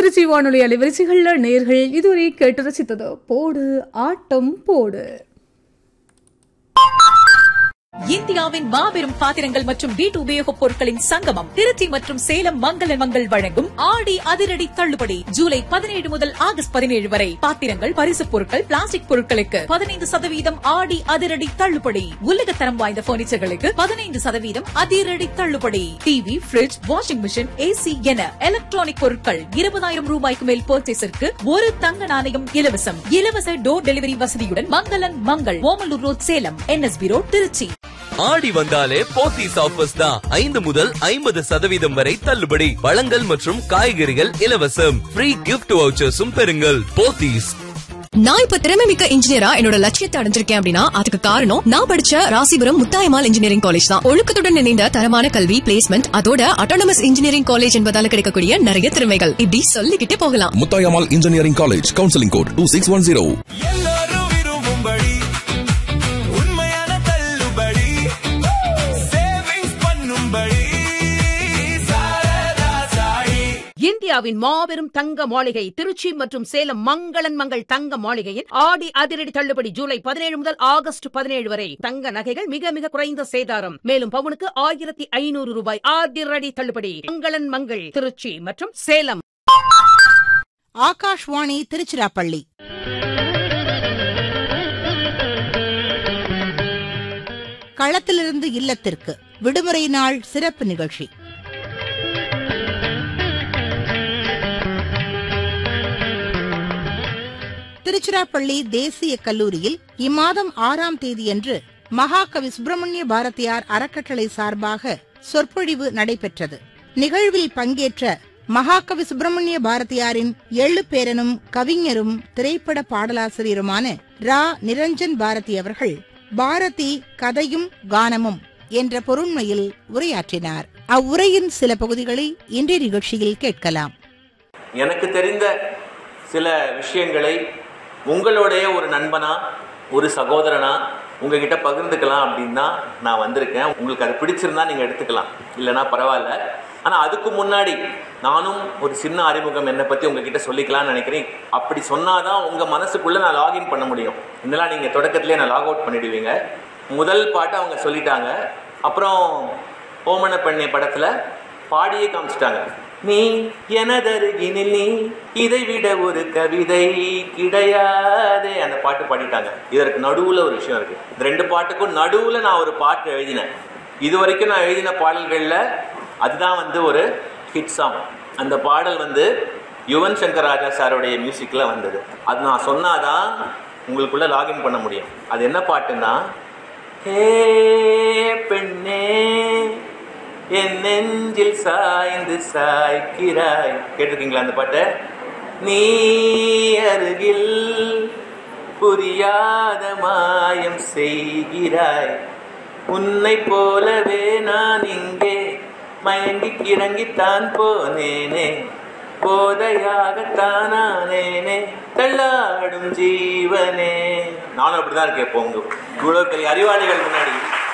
திருச்சி வானொலி அலைவரிசைகளில் நேர்கள் இதுவரை கேட்டு ரசித்தது போடு ஆட்டம் போடு இந்தியாவின் மாபெரும் பாத்திரங்கள் மற்றும் வீட்டு உபயோகப் பொருட்களின் சங்கமம் திருச்சி மற்றும் சேலம் மங்கள மங்கள் வழங்கும் ஆடி அதிரடி தள்ளுபடி ஜூலை பதினேழு முதல் ஆகஸ்ட் பதினேழு வரை பாத்திரங்கள் பரிசுப் பொருட்கள் பிளாஸ்டிக் பொருட்களுக்கு பதினைந்து சதவீதம் ஆடி அதிரடி தள்ளுபடி உலகத்தரம் வாய்ந்த பர்னிச்சர்களுக்கு பதினைந்து சதவீதம் அதிரடி தள்ளுபடி TV fridge washing machine AC என எலக்ட்ரானிக் பொருட்கள் இருபதாயிரம் ரூபாய்க்கு மேல் பர்ச்சேஸிற்கு ஒரு தங்க நாணயம் இலவசம் இலவச டோர் டெலிவரி வசதியுடன் Mangalan Mangal Omalur road Salem NSB road Trichy Aadi வந்தாலே போத்தீஸ் ஆஃபர்ஸ் தான் ஐந்து முதல் ஐம்பது சதவீதம் வரை தள்ளுபடி பழங்கள் மற்றும் காய்கறிகள் இலவசம் ஃப்ரீ கிஃப்ட் வவுச்சர்ஸும் பெறுங்கள் போத்தீஸ் நான் இப்ப திறமை மிக்க இன்ஜினியரா என்னோட லட்சியத்தை அடைஞ்சிருக்கேன் அப்படின்னா அதுக்கு காரணம் நான் படிச்ச ராசிபுரம் முத்தாயமால் இன்ஜினியரிங் காலேஜ் தான் ஒழுக்கத்துடன் இணைந்த தரமான கல்வி பிளேஸ்மெண்ட் அதோட அட்டானமஸ் இன்ஜினியரிங் காலேஜ் என்பதால கிடைக்கக்கூடிய நிறைய திறமைகள் இப்படி சொல்லிக்கிட்டே போகலாம் Muthayammal engineering college counselling code two six one zero எல்லாரும் விரும்பும்படி உண்மையான தள்ளுபடி சேவிங்ஸ் பண்ணும்படி சாரதா சாயி இந்தியாவின் மாபெரும் தங்க மாளிகை திருச்சி மற்றும் சேலம் மங்களன் மங்கள் தங்க மாளிகையின் ஆடி அதிரடி தள்ளுபடி ஜூலை பதினேழு முதல் ஆகஸ்ட் பதினேழு வரை தங்க நகைகள் மிக மிக குறைந்த சேதாரம் மேலும் பவுனுக்கு ஆயிரத்தி ஐநூறு ரூபாய் அதிரடி தள்ளுபடி மங்களன் மங்கள் திருச்சி மற்றும் சேலம் ஆகாஷ்வாணி திருச்சிராப்பள்ளி களத்திலிருந்து இல்லத்திற்கு விடுமுறை நாள் சிறப்பு நிகழ்ச்சி திருச்சிராப்பள்ளி தேசிய கல்லூரியில் இம்மாதம் ஆறாம் தேதியன்று மகாகவி சுப்பிரமணிய பாரதியார் அறக்கட்டளை சார்பாக சொற்பொழிவு நடைபெற்றது நிகழ்வில் பங்கேற்ற மகாகவி சுப்பிரமணிய பாரதியாரின் எள்ளு பேரனும் கவிஞரும் திரைப்பட பாடலாசிரியருமான ரா நிரஞ்சன் பாரதி அவர்கள் பாரதி கதையும் கானமும் என்ற பொருண்மையில் உரையாற்றினார் அவ்வுரையின் சில பகுதிகளை இன்றைய நிகழ்ச்சியில் கேட்கலாம் எனக்கு தெரிந்த சில விஷயங்களை உங்களுடைய ஒரு நண்பனா ஒரு சகோதரனா உங்ககிட்ட பகிர்ந்துக்கலாம் அப்படின்னு தான் நான் வந்திருக்கேன் உங்களுக்கு அது பிடிச்சிருந்தா நீங்கள் எடுத்துக்கலாம் இல்லைன்னா பரவாயில்ல ஆனால் அதுக்கு முன்னாடி நானும் ஒரு சின்ன அறிமுகம் என்னை பற்றி உங்ககிட்ட சொல்லிக்கலாம்னு நினைக்கிறேன் அப்படி சொன்னாதான் உங்கள் மனசுக்குள்ளே நான் லாகின் பண்ண முடியும் இதெல்லாம் நீங்கள் தொடக்கத்திலே நான் லாக் அவுட் பண்ணிடுவீங்க முதல் பாட்டை அவங்க சொல்லிட்டாங்க அப்புறம் ஓமன பெண்ணை படத்தில் பாடியே காமிச்சிட்டாங்க நீ எனதருகினில் நீ இதை விட ஒரு கவிதை கிடையாதே அந்த பாட்டு பாடிட்டாங்க இதற்கு நடுவுல ஒரு விஷயம் இருக்கு இந்த ரெண்டு பாட்டுக்கும் நடுவுல நான் ஒரு பாட்டு எழுதினேன் இது வரைக்கும் நான் எழுதின பாடல்கள்ல அதுதான் வந்து ஒரு ஹிட் சாங் அந்த பாடல் வந்து யுவன் சங்கர் ராஜா சாருடைய மியூசிக்ல வந்தது அது நான் சொன்னாதான் உங்களுக்குள்ள லாகின் பண்ண முடியும் அது என்ன பாட்டுன்னா ஹே பெண்ணே என் நெஞ்சில் சாய்ந்து சாய்க்கிறாய் கேட்டிருக்கீங்களா அந்த பாட்டை நீ அருகில் புரியாத மாயம் செய்கிறாய் உன்னை போலவே நான் இங்கே மயங்கி கிறங்கித்தான் போனேனே போதையாகத்தானேனே தள்ளாடும் ஜீவனே நானும் அப்படிதான் இருக்கேன் இப்போ உங்க இவ்வளவு பெரிய அறிவாளிகள் முன்னாடி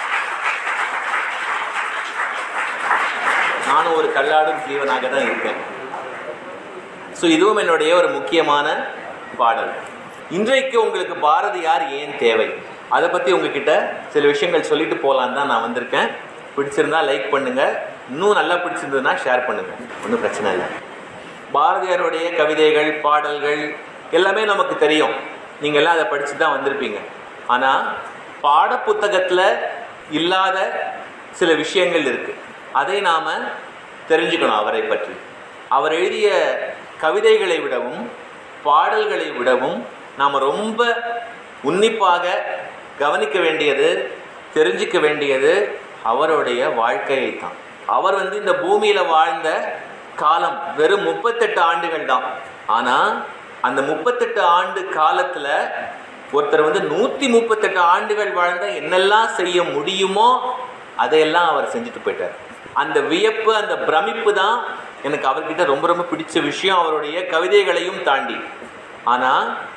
நானும் ஒரு தள்ளாடும் ஜீவனாக தான் இருக்கேன் ஸோ இதுவும் என்னுடைய ஒரு முக்கியமான பாடல் இன்றைக்கு உங்களுக்கு பாரதியார் ஏன் தேவை அதை பற்றி உங்ககிட்ட சில விஷயங்கள் சொல்லிட்டு போகலான்னு தான் நான் வந்திருக்கேன் பிடிச்சிருந்தா லைக் பண்ணுங்க இன்னும் நல்லா பிடிச்சிருந்ததுன்னா ஷேர் பண்ணுங்க ஒன்றும் பிரச்சனை இல்லை பாரதியாருடைய கவிதைகள் பாடல்கள் எல்லாமே நமக்கு தெரியும் நீங்கள் எல்லாம் அதை படித்து தான் வந்திருப்பீங்க ஆனால் பாடப்புத்தகத்தில் இல்லாத சில விஷயங்கள் இருக்குது அதை நாம் தெரிஞ்சுக்கணும் அவரை பற்றி அவர் எழுதிய கவிதைகளை விடவும் பாடல்களை விடவும் நாம் ரொம்ப உன்னிப்பாக கவனிக்க வேண்டியது தெரிஞ்சுக்க வேண்டியது அவருடைய வாழ்க்கையை தான் அவர் வந்து இந்த பூமியில வாழ்ந்த காலம் வெறும் முப்பத்தெட்டு ஆண்டுகள் தான் ஆனா அந்த முப்பத்தெட்டு ஆண்டு காலத்துல ஒருத்தர் வந்து நூத்தி முப்பத்தெட்டு ஆண்டுகள் வாழ்ந்த என்னெல்லாம் செய்ய முடியுமோ அதையெல்லாம் அவர் செஞ்சுட்டு போயிட்டார் அந்த வியப்பு அந்த பிரமிப்பு தான் எனக்கு அவர்கிட்ட ரொம்ப ரொம்ப பிடிச்ச விஷயம் அவருடைய கவிதைகளையும் தாண்டி ஆனா